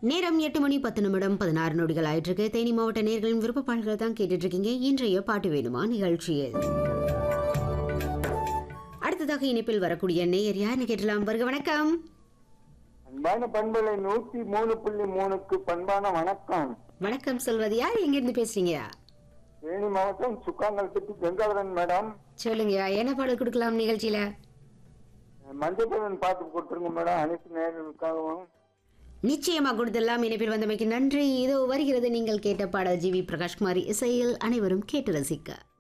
நேரம் எட்டு மணி பத்து நிமிடம் பதினாறு நொடிகள் ஆயிட்டிருக்கு தேனி மாவட்ட நேர்களின் விருப்ப பாடல்கள் தான் கேட்டுட்டு இருக்கீங்க இன்றைய பாட்டு வேணுமா நிகழ்ச்சியில் அடுத்ததாக இணைப்பில் வரக்கூடிய நேயர் யாருன்னு கேட்டலாம் வருக வணக்கம் அன்பான பண்பலை நூத்தி மூணு புள்ளி மூணுக்கு பண்பான வணக்கம் வணக்கம் சொல்வது யார் எங்கிருந்து பேசுறீங்க தேனி மாவட்டம் சுக்காங்கல்பட்டி கங்காதரன் மேடம் சொல்லுங்க என்ன பாடல் கொடுக்கலாம் நிகழ்ச்சியில மஞ்சள் பாட்டு கொடுத்துருங்க மேடம் அனைத்து நேர்களுக்காகவும் நிச்சயமா கொடுத்தெல்லாம் இணைப்பில் வந்தமைக்கு நன்றி இதோ வருகிறது நீங்கள் கேட்ட பாடல் ஜி வி பிரகாஷ்குமாரி இசையில் அனைவரும் கேட்டு ரசிக்க